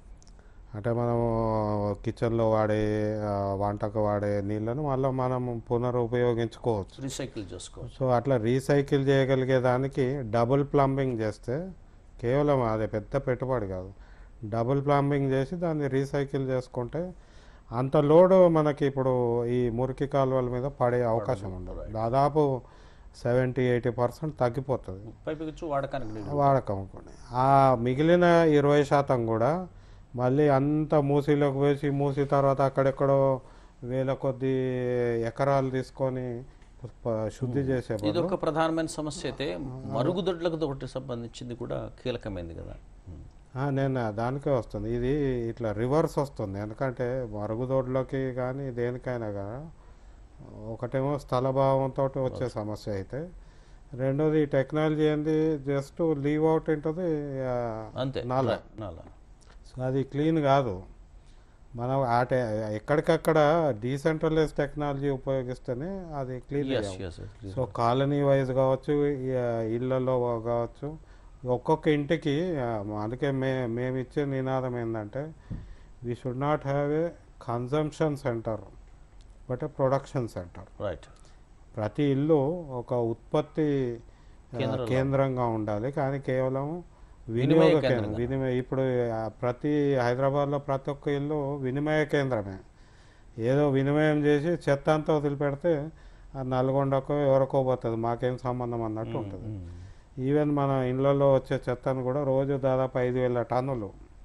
అంటే మనము కిచెన్లో వాడే ఆ, వంటకు వాడే నీళ్ళను మళ్ళీ మనం పునరుపయోగించుకోవచ్చు రీసైకిల్ చేసుకోవచ్చు సో అట్లా రీసైకిల్ చేయగలిగే దానికి డబుల్ ప్లంబింగ్ చేస్తే కేవలం అదే పెద్ద పెట్టుబడి కాదు డబుల్ ప్లంబింగ్ చేసి దాన్ని రీసైకిల్ చేసుకుంటే అంత లోడ్ మనకి ఇప్పుడు ఈ మురికి కాలువల మీద పడే అవకాశం ఉండదు దాదాపు సెవెంటీ ఎయిటీ పర్సెంట్ తగ్గిపోతుంది పైపించు వాడకానికి నీళ్ళు వాడకం అనుకోండి ఆ మిగిలిన ఇరవై శాతం కూడా మళ్ళీ అంత మూసీలోకి వేసి మూసి తర్వాత అక్కడెక్కడో వేల కొద్ది ఎకరాలు తీసుకొని ప- శుద్ధి చేసే ఇది బదులు ఒక ప్రధానమైన సమస్య అయితే మరుగుదొడ్లకు ఒకటి సంబంధించింది కూడా కీలకమైంది కదా ఆ, నేను దానికే వస్తుంది ఇది ఇట్లా రివర్స్ వస్తుంది ఎందుకంటే మరుగుదొడ్లోకి కానీ దేనికైనా కానీ ఒకటేమో స్థల భావంతో వచ్చే సమస్య అయితే రెండోది ఈ టెక్నాలజీ ఏంది జస్ట్ లీవ్ అవుట్ ఉంటుంది అంతే నాలా నాలా సో అది క్లీన్ కాదు మనం ఆ టె ఎక్కడికక్కడ డీసెంట్రలైజ్ టెక్నాలజీ ఉపయోగిస్తేనే అది clean S S so colony wise కావచ్చు ఈ, ఆ, ఇళ్ళల్లో కావచ్చు ఒక్కొక్క ఇంటికి ఆ, అందుకే మే మేము ఇచ్చే నినాదం ఏంటంటే we should not have a consumption centre but a production centre right ప్రతి ఇల్లు ఒక ఉత్పత్తి ఆ, కేంద్రంలో. కేంద్రంగా ఉండాలి కానీ కేవలం వినిమయ వినియోగ కేంద్రం కేంద్రంగా. వినిమయ ఇప్పుడు ఆ, ప్రతి హైదరాబాద్లో ప్రతి ఒక్క ఇల్లు వినిమయ కేంద్రమే ఏదో వినిమయం చేసి చెత్త అంతా వదిలిపెడితే ఆ నల్గొండకో ఎవరికో పోతుంది మాకేం సంబంధం అన్నట్టు ఉంటుంది ఈవెన్ మన ఇళ్ళల్లో వచ్చే చెత్తను కూడా రోజు దాదాపు ఐదు వేల టన్నులు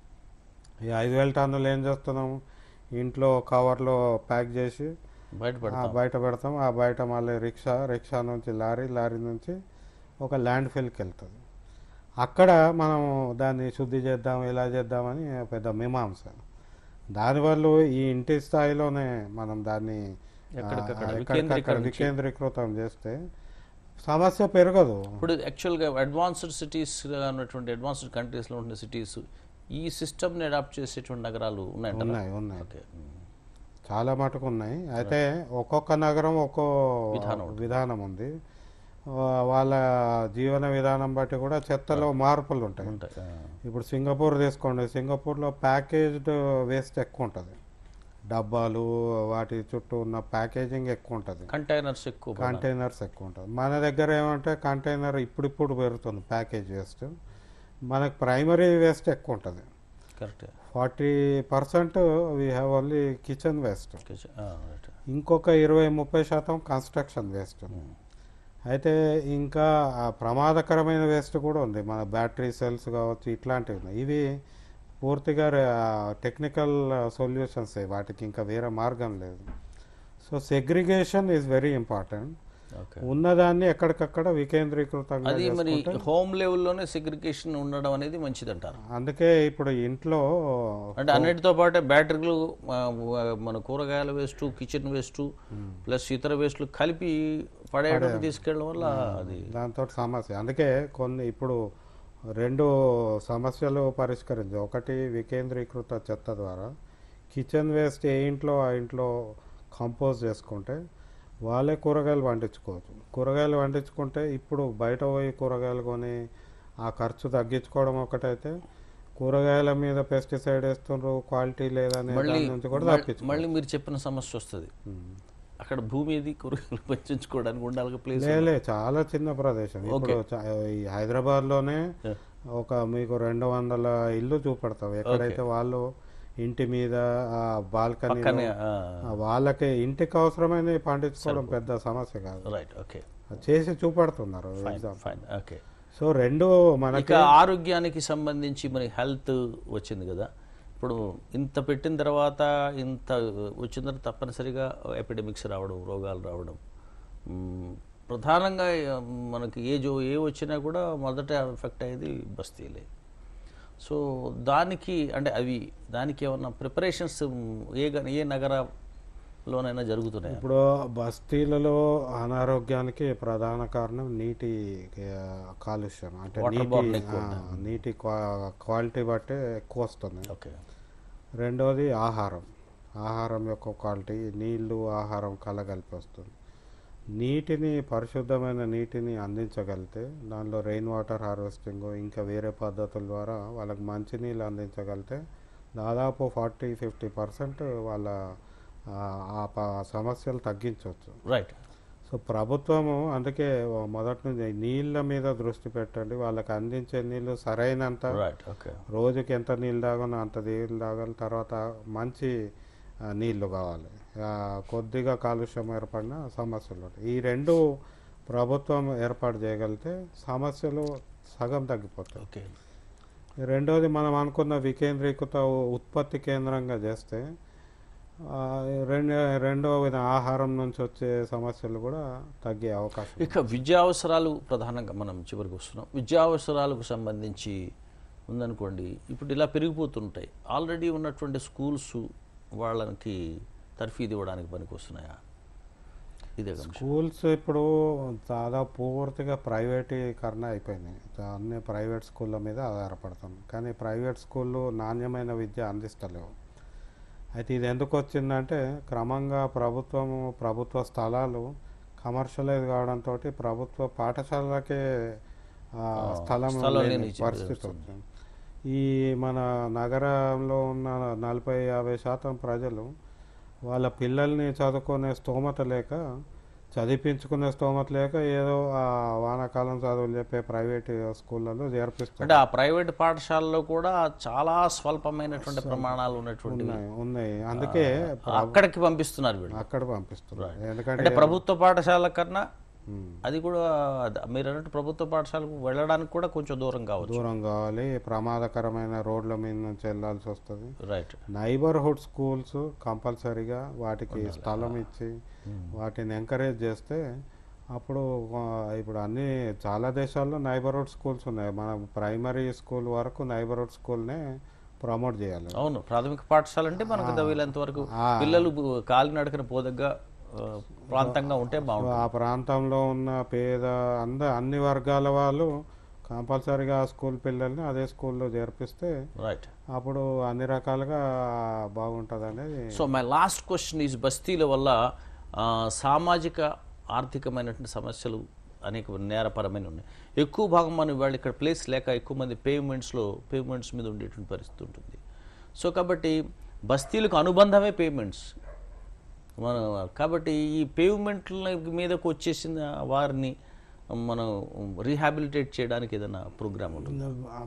ఈ ఐదు వేల టన్నులు ఏం చేస్తున్నాము ఇంట్లో కవర్లో ప్యాక్ చేసి బయట ఆ పెడతాం బయట పెడతాం ఆ బయట మళ్ళీ రిక్షా రిక్షా నుంచి లారీ లారీ నుంచి ఒక ల్యాండ్ ఫిల్కి వెళ్తుంది అక్కడ మనం దాన్ని శుద్ధి చేద్దాం ఇలా చేద్దామని పెద్ద మీమాంస దానివల్ల ఈ ఇంటి స్థాయిలోనే మనం దాన్ని ఆ, ఎక్కడికక్కడ ఎక్కడికక్కడ వికేంద్రీకరించి. వికేంద్రీకృతం చేస్తే సమస్య పెరగదు ఇప్పుడు యాక్చువల్గా అడ్వాన్స్డ్ సిటీస్ ఉన్నటువంటి అడ్వాన్స్డ్ కంట్రీస్లో ఉండే సిటీస్ ఈ సిస్టమ్ని అడాప్ట్ చేసేటువంటి నగరాలు ఉన్నాయంట ఉన్నాయి ఉన్నాయి ఓకే చాలా మటుకు ఉన్నాయి అయితే ఒక్కొక్క నగరం ఒక్కో విధానం విధానం ఉంది వా- వాళ్ళ జీవన విధానం బట్టి కూడా చెత్తలో మార్పులు ఉంటాయి ఉంటాయి ఇప్పుడు సింగపూర్ తీసుకోండి సింగపూర్లో ప్యాకేజ్డ్ వేస్ట్ ఎక్కువ ఉంటుంది డబ్బాలు వాటి చుట్టూ ఉన్న ప్యాకేజింగ్ ఎక్కువ ఉంటుంది కంటైనర్స్ ఎక్కువ కంటైనర్స్ ఎక్కువ ఉంటుంది మన దగ్గర ఏమంటే కంటైనర్ ఇప్పుడిప్పుడు పెరుగుతుంది ప్యాకేజ్ వేస్ట్ మనకు ప్రైమరీ వేస్ట్ ఎక్కువ ఉంటుంది correct forty percent we have only kitchen waste right ఇంకొక ఇరవై ముప్పై శాతం కన్స్ట్రక్షన్ వేస్ట్ అయితే ఇంకా ఆ ప్రమాదకరమైన వేస్ట్ కూడా ఉంది మన బ్యాటరీ సెల్స్ కావచ్చు ఇట్లాంటివి ఉన్నాయి ఇవి పూర్తిగా టెక్నికల్ సొల్యూషన్స్ వాటికి ఇంకా వేరే మార్గం లేదు so segregation is very important okay ఉన్నదాన్ని ఎక్కడికక్కడ వికేంద్రీకృతంగా అది మరి చేసుకుంటే హోమ్ లెవెల్లోనే సెగ్రిగేషన్ ఉండడం అనేది మంచిది అంటారు అందుకే ఇప్పుడు ఇంట్లో అంటే అన్నిటితో పాటే బ్యాటరీలు ఆ, మన కూరగాయల వేస్ట్ కిచెన్ వేస్ట్ ప్లస్ ఇతర వేస్ట్లు కలిపి పడేయడం తీసుకెళ్ళడం వల్ల అది దాంతో సమస్య అందుకే కొన్ని ఇప్పుడు రెండు సమస్యలు పరిష్కరించాయి ఒకటి వికేంద్రీకృత చెత్త ద్వారా కిచెన్ వేస్ట్ ఏ ఇంట్లో ఆ ఇంట్లో కంపోజ్ చేసుకుంటే వాళ్ళే కూరగాయలు పండించుకోవచ్చు కూరగాయలు పండించుకుంటే ఇప్పుడు బయట పోయి కూరగాయలు కొని ఆ ఖర్చు తగ్గించుకోవడం ఒకటైతే కూరగాయల మీద పెస్టిసైడ్ వేస్తుండ్రు క్వాలిటీ లేదనే మళ్ళీ దాని నుంచి కూడా మళ్ళీ- తప్పించు మళ్ళీ మీరు చెప్పిన సమస్య వస్తుంది అక్కడ భూమి ఏది కూరగాయలు పెంచుకోవడానికి ఉండాలి ప్లేస్ లేలే చాలా చిన్న ప్రదేశం ఇప్పుడు చా- ఈ హైదరాబాద్ లోనే ఒక మీకు రెండు వందల ఇల్లు చూపెడతాం ఎక్కడైతే వాళ్ళు ఇంటి మీద ఆ బాల్కనీ పక్కనే వాళ్ళకి ఇంటికి అవసరమైన పండించుకోవడం పెద్ద సమస్య కాదు రైట్ ఓకే అది చేసి చూపెడుతున్నారు ఎగ్జామ్ ఫైన్ ఓకే సో రెండు మనకి ఇక ఆరోగ్యానికి సంబంధించి మరి హెల్త్ వచ్చింది కదా ఇప్పుడు ఇంత పెట్టిన తర్వాత ఇంత వచ్చిన తర్వాత తప్పనిసరిగా ఎపిడమిక్స్ రావడం రోగాలు రావడం మ్మ్, ప్రధానంగా ఆ, మనకి ఏ జో ఏ వచ్చినా కూడా మొదట ఎఫెక్ట్ అయ్యేది బస్తీలే సో దానికి అంటే అవి దానికి ఏమన్నా ప్రిపరేషన్స్ ఏ గ- ఏ నగరంలోనైనా జరుగుతున్నాయి ఇప్పుడు బస్తీలలో అనారోగ్యానికి ప్రధాన కారణం నీటి ఆ, కాలుష్యం అంటే Water borne నీటి ఎక్కువ ఆ, నీటి క్వా- క్వాలిటీ బట్టే ఎక్కువ వస్తుంది ఓకే రెండవది ఆహారం ఆహారం యొక్క క్వాలిటీ నీళ్లు ఆహారం కలగలిపి వస్తుంది నీటిని పరిశుద్ధమైన నీటిని అందించగలిగితే దానిలో రెయిన్ వాటర్ హార్వెస్టింగ్ ఇంకా వేరే పద్ధతుల ద్వారా వాళ్ళకి మంచి నీళ్ళు అందించగలిగితే దాదాపు ఫార్టీ ఫిఫ్టీ పర్సెంట్ వాళ్ళ ఆ, ఆ ప- సమస్యలు తగ్గించవచ్చు రైట్ సో ప్రభుత్వము అందుకే మొదటి నుంచి నీళ్ళ మీద దృష్టి పెట్టండి వాళ్ళకి అందించే నీళ్ళు సరైనంత రైట్ ఓకే రోజుకి ఎంత నీళ్ళు తాగానో అంత నీళ్ళు తాగాలి తర్వాత మంచి ఆ, నీళ్లు కావాలి ఆ, కొద్దిగా కాలుష్యం ఏర్పడిన సమస్యలు ఉంటాయి ఈ రెండు ప్రభుత్వం ఏర్పాటు చేయగలిగితే సమస్యలు సగం తగ్గిపోతాయి ఓకే రెండోది మనం అనుకున్న వికేంద్రీకృత ఉత్పత్తి కేంద్రంగా చేస్తే ఆ, రెండు రెండో విధ ఆహారం నుంచి వచ్చే సమస్యలు కూడా తగ్గే అవకాశం ఇక విద్యా అవసరాలు ప్రధానంగా మనం చివరికి వస్తున్నాం విద్యా అవసరాలకు సంబంధించి ఉందనుకోండి ఇప్పుడు ఇలా పెరిగిపోతుంటాయి ఆల్రెడీ ఉన్నటువంటి స్కూల్స్ వాళ్ళకి తర్ఫీదు ఇవ్వడానికి పనికి వస్తున్నాయా ఇదే కదా స్కూల్స్ ఇప్పుడు దాదాపు పూర్తిగా ప్రైవేటీకరణ అయిపోయినాయి అన్ని ప్రైవేట్ స్కూళ్ళ మీద ఆధారపడుతుంది కానీ ప్రైవేట్ స్కూళ్ళు నాణ్యమైన విద్య అందిస్తలేవు అయితే ఇది ఎందుకు వచ్చిందంటే క్రమంగా ప్రభుత్వము ప్రభుత్వ స్థలాలు కమర్షియలైజ్ కావడంతో ప్రభుత్వ పాఠశాలలకే ఆ, స్థలం స్థలం లేని లేని పరిస్థితి వచ్చింది ఈ మన నగరంలో ఉన్న నలభై యాభై శాతం ప్రజలు వాళ్ళ పిల్లల్ని చదువుకునే స్తోమత లేక చదివించుకునే స్తోమత లేక ఏదో ఆ వానాకాలం చదువులు చెప్పే ప్రైవేట్ స్కూళ్ళలో చేర్పిస్తారు అంటే ఆ ప్రైవేట్ పాఠశాలలో కూడా చాలా స్వల్పమైనటువంటి ప్రమాణాలు ఉన్నటువంటి ఉన్నాయి ఉన్నాయి అందుకే అక్కడికి పంపిస్తున్నారు వీళ్ళు అక్కడ పంపిస్తున్నారు ఎందుకంటే అంటే ప్రభుత్వ పాఠశాల కన్నా ఉమ్, అది కూడా అద- మీరు అన్నట్టు ప్రభుత్వ పాఠశాలకు వెళ్ళడానికి కూడా కొంచెం దూరం కావచ్చు దూరం కావాలి ప్రమాదకరమైన రోడ్ల మీద నుంచి వెళ్ళాల్సి వస్తుంది రైట్ నైబర్హుడ్ స్కూల్స్ కంపల్సరీగా వాటికి స్థలం ఇచ్చి వాటిని ఎంకరేజ్ చేస్తే అప్పుడు ఆ, ఇప్పుడు అన్ని చాలా దేశాల్లో నైబర్హుడ్ స్కూల్స్ ఉన్నాయి మన ప్రైమరీ స్కూల్ వరకు నైబర్హుడ్ స్కూల్నే ప్రమోట్ చేయాలి అవును ప్రాథమిక పాఠశాల అంటే మనకు వీలంత వరకు పిల్లలు బు- కాలినడకన పోదగ్గ ఆ, ప్రాంతంగా ఉంటే బాగుంటుంది ఆ ప్రాంతంలో ఉన్న పేద అంద అన్ని వర్గాల వాళ్ళు కంపల్సరీగా ఆ స్కూల్ పిల్లల్ని అదే స్కూల్లో చేర్పిస్తే రైట్ అప్పుడు అన్ని రకాలుగా బాగుంటుంది అనేది so my last question is బస్తీల వల్ల ఆ, సామాజిక ఆర్థికమైనటువంటి సమస్యలు అనేక నేరపరమైన ఉన్నాయి ఎక్కువ భాగం మనం ఇవాళ ఇక్కడ ప్లేస్ లేక ఎక్కువ మంది పేమెంట్స్లో పేమెంట్స్ మీద ఉండేటువంటి పరిస్థితి ఉంటుంది సో కాబట్టి బస్తీలకు అనుబంధమే పేమెంట్స్ మన కాబట్టి ఈ పేమెంట్ల మీదకు వచ్చేసిన వారిని మనం రీహాబిలిటేట్ చేయడానికి ఏదైనా ప్రోగ్రామ్ ఉంటుంది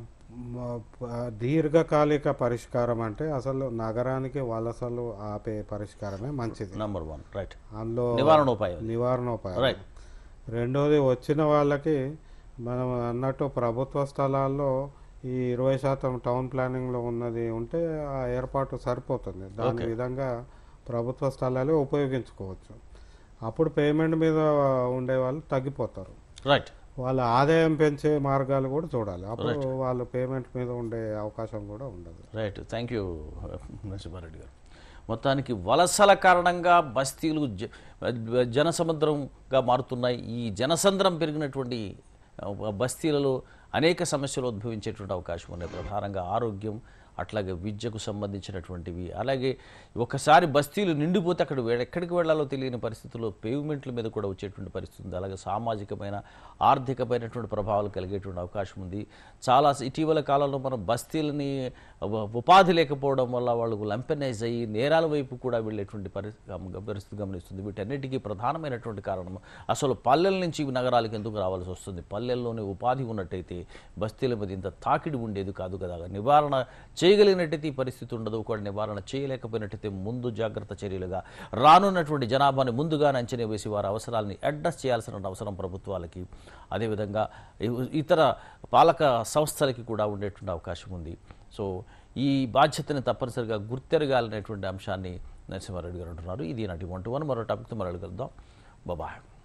దీర్ఘకాలిక పరిష్కారం అంటే అసలు నగరానికి వలసలు ఆపే పరిష్కారమే మంచిది నంబర్ వన్ రైట్ అందులో నివారణోపాయం నివారణోపాయం రైట్ రెండోది వచ్చిన వాళ్ళకి మనం అన్నట్టు ప్రభుత్వ స్థలాల్లో ఈ ఇరవై శాతం టౌన్ ప్లానింగ్లో ఉన్నది ఉంటే ఆ ఏర్పాటు సరిపోతుంది దాని విధంగా ప్రభుత్వ స్థలాలే ఉపయోగించుకోవచ్చు అప్పుడు పేమెంట్ మీద ఉండే వాళ్ళు తగ్గిపోతారు రైట్ వాళ్ళ ఆదాయం పెంచే మార్గాలు కూడా చూడాలి అప్పుడు వాళ్ళు పేమెంట్ మీద ఉండే అవకాశం కూడా ఉండదు రైట్ థ్యాంక్ యూ నరసింహారెడ్డి గారు మొత్తానికి వలసల కారణంగా బస్తీలు జ జనసముద్రంగా మారుతున్నాయి ఈ జనసంద్రం పెరిగినటువంటి ఆ, బస్తీలలో అనేక సమస్యలు ఉద్భవించేటువంటి అవకాశం ఉన్నాయి ప్రధానంగా ఆరోగ్యం అట్లాగే విద్యకు సంబంధించినటువంటివి అలాగే ఒకసారి బస్తీలు నిండిపోతే అక్కడ వే- ఎక్కడికి వెళ్ళాలో తెలియని పరిస్థితుల్లో పేవ్మెంట్ల మీద కూడా వచ్చేటువంటి పరిస్థితి ఉంది అలాగే సామాజికమైన ఆర్థికమైనటువంటి ప్రభావాలు కలిగేటువంటి అవకాశం ఉంది చాలా ఇటీవల కాలంలో మనం బస్తీలని ఉ- ఉపాధి లేకపోవడం వల్ల వాళ్ళు లంపెనైజ్ అయ్యి నేరాల వైపు కూడా వెళ్ళేటువంటి పరిస్థితి గమ- పరిస్థితి గమనిస్తుంది వీటన్నిటికీ ప్రధానమైనటువంటి కారణం అసలు పల్లెల నుంచి నగరాలకు ఎందుకు రావాల్సి వస్తుంది పల్లెల్లోనే ఉపాధి ఉన్నట్టయితే బస్తీల మీద ఇంత తాకిడి ఉండేది కాదు కదా నివారణ చేయగలిగినట్టయితే ఈ పరిస్థితి ఉండదు ఒకటి నివారణ చేయలేకపోయినట్టయితే ముందు జాగ్రత్త చర్యలుగా రానున్నటువంటి జనాభాని ముందుగానే అంచనా వేసి వారి అవసరాలని అడ్రస్ చేయాల్సిన అవసరం ప్రభుత్వాలకి అదేవిధంగా ఇ- ఇతర పాలక సంస్థలకి కూడా ఉండేటువంటి అవకాశం ఉంది సో ఈ బాధ్యతని తప్పనిసరిగా గుర్తెరగాలనేటువంటి అంశాన్ని నరసింహారెడ్డి గారు అంటున్నారు ఇది నాటి వన్ టు వన్ మరో టాపిక్తో మరో కలుద్దాం బాబాయ్